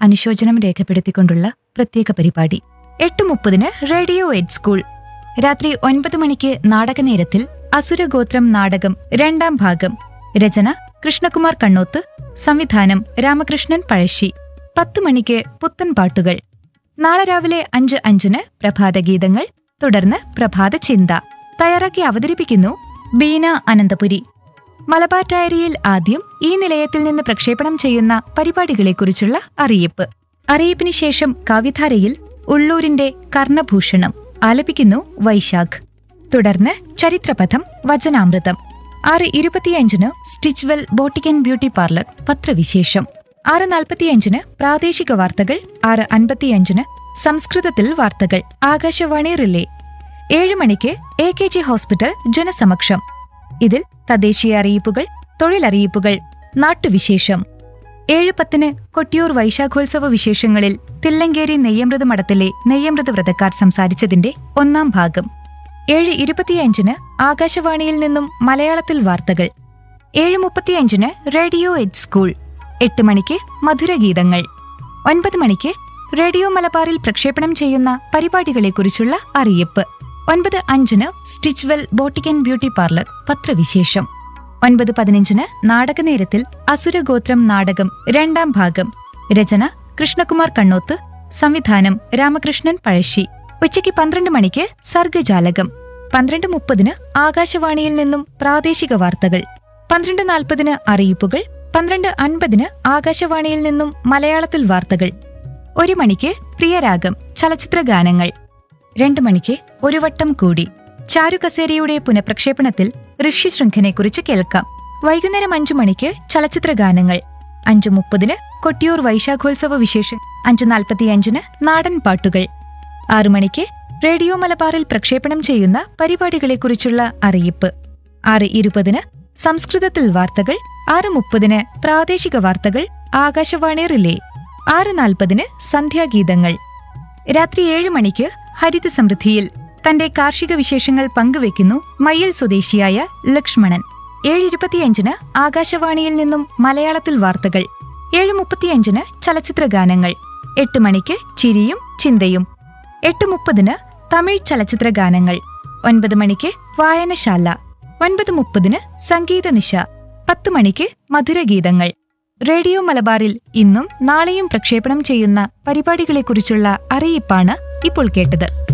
അനുശോചനം രേഖപ്പെടുത്തിക്കൊണ്ടുള്ള പ്രത്യേക പരിപാടി എട്ട് മുപ്പതിന് റേഡിയോ എഡ് സ്കൂൾ രാത്രി ഒൻപത് മണിക്ക് നാടകനേരത്തിൽ അസുരഗോത്രം നാടകം രണ്ടാം ഭാഗം രചന കൃഷ്ണകുമാർ കണ്ണോത്ത് സംവിധാനം രാമകൃഷ്ണൻ പഴശ്ശി പത്ത് മണിക്ക് പുത്തൻ പാട്ടുകൾ നാളെ രാവിലെ അഞ്ച് അഞ്ചിന് പ്രഭാതഗീതങ്ങൾ തുടർന്ന് പ്രഭാത ചിന്ത തയ്യാറാക്കി അവതരിപ്പിക്കുന്നു ബീന അനന്തപുരി മലബാർ ഡയറിയിൽ ആദ്യം ഈ നിലയത്തിൽ നിന്ന് പ്രക്ഷേപണം ചെയ്യുന്ന പരിപാടികളെക്കുറിച്ചുള്ള അറിയിപ്പ് അറിയിപ്പിന് ശേഷം കവിധാരയിൽ ഉള്ളൂരിന്റെ കർണഭൂഷണം ആലപിക്കുന്നു വൈശാഖ് തുടർന്ന് ചരിത്രപഥം വചനാമൃതം ആറ് ഇരുപത്തിയഞ്ചിന് Stitchwell boutique and beauty parlour പത്രവിശേഷം ആറ് നാൽപ്പത്തിയഞ്ചിന് പ്രാദേശിക വാർത്തകൾ ആറ് അൻപത്തിയഞ്ചിന് സംസ്കൃതത്തിൽ വാർത്തകൾ ആകാശവാണി റിലേ ഏഴ് മണിക്ക് എ കെ ജി ഹോസ്പിറ്റൽ ജനസമക്ഷം ഇതിൽ തദ്ദേശീയ അറിയിപ്പുകൾ തൊഴിലറിയിപ്പുകൾ നാട്ടുവിശേഷം ഏഴ് പത്തിന് കൊട്ടിയൂർ വൈശാഖോത്സവ വിശേഷങ്ങളിൽ തില്ലങ്കേരി നെയ്യമൃത മഠത്തിലെ നെയ്യമൃത വ്രതക്കാർ സംസാരിച്ചതിന്റെ ഒന്നാം ഭാഗം ഏഴ് ഇരുപത്തിയഞ്ചിന് ആകാശവാണിയിൽ നിന്നും മലയാളത്തിൽ വാർത്തകൾ ഏഴ് മുപ്പത്തിയഞ്ചിന് റേഡിയോ എഡ് സ്കൂൾ എട്ട് മണിക്ക് മധുരഗീതങ്ങൾ ഒൻപത് മണിക്ക് റേഡിയോ മലബാറിൽ പ്രക്ഷേപണം ചെയ്യുന്ന പരിപാടികളെക്കുറിച്ചുള്ള അറിയിപ്പ് ഒൻപത് അഞ്ചിന് Stitchwell boutique and beauty parlour പത്രവിശേഷം ഒൻപത് പതിനഞ്ചിന് നാടകനേരത്തിൽ അസുരഗോത്രം നാടകം രണ്ടാം ഭാഗം രചന കൃഷ്ണകുമാർ കണ്ണോത്ത് സംവിധാനം രാമകൃഷ്ണൻ പഴശ്ശി ഉച്ചയ്ക്ക് പന്ത്രണ്ട് മണിക്ക് സർഗജാലകം പന്ത്രണ്ട് മുപ്പതിന് ആകാശവാണിയിൽ നിന്നും പ്രാദേശിക വാർത്തകൾ പന്ത്രണ്ട് നാൽപ്പതിന് അറിയിപ്പുകൾ പന്ത്രണ്ട് അൻപതിന് ആകാശവാണിയിൽ നിന്നും മലയാളത്തിൽ വാർത്തകൾ ഒരു മണിക്ക് പ്രിയരാഗം ചലച്ചിത്ര ഗാനങ്ങൾ രണ്ട് മണിക്ക് ഒരു വട്ടം കൂടി ചാരുകസേരയുടെ പുനഃപ്രക്ഷേപണത്തിൽ ഋഷ്യശൃംഖനെക്കുറിച്ച് കേൾക്കാം വൈകുന്നേരം അഞ്ചു മണിക്ക് ചലച്ചിത്ര ഗാനങ്ങൾ അഞ്ചു മുപ്പതിന് കൊട്ടിയൂർ വൈശാഖോത്സവ വിശേഷം അഞ്ചു നാൽപ്പത്തിയഞ്ചിന് നാടൻ പാട്ടുകൾ ആറു മണിക്ക് റേഡിയോ മലബാറിൽ പ്രക്ഷേപണം ചെയ്യുന്ന പരിപാടികളെക്കുറിച്ചുള്ള അറിയിപ്പ് ആറ് ഇരുപതിന് സംസ്കൃതത്തിൽ വാർത്തകൾ ആറ് മുപ്പതിന് പ്രാദേശിക വാർത്തകൾ ആകാശവാണി റിലേ ആറ് നാൽപ്പതിന് സന്ധ്യാഗീതങ്ങൾ രാത്രി ഏഴ് മണിക്ക് ഹരിത സമൃദ്ധിയിൽ തന്റെ കാർഷിക വിശേഷങ്ങൾ പങ്കുവെക്കുന്നു മയ്യൽ സ്വദേശിയായ ലക്ഷ്മണൻ ഏഴ് ഇരുപത്തിയഞ്ചിന് ആകാശവാണിയിൽ നിന്നും മലയാളത്തിൽ വാർത്തകൾ ഏഴ് മുപ്പത്തിയഞ്ചിന് ചലച്ചിത്ര ഗാനങ്ങൾ എട്ട് മണിക്ക് ചിരിയും ചിന്തയും എട്ട് മുപ്പതിന് തമിഴ് ചലച്ചിത്ര ഗാനങ്ങൾ ഒൻപത് മണിക്ക് വായനശാല ഒൻപത് മുപ്പതിന് സംഗീത നിശ പത്ത് മണിക്ക് മധുരഗീതങ്ങൾ റേഡിയോ മലബാറിൽ ഇന്നും നാളെയും പ്രക്ഷേപണം ചെയ്യുന്ന പരിപാടികളെക്കുറിച്ചുള്ള അറിയിപ്പാണ് ഇപ്പോൾ കേട്ടത്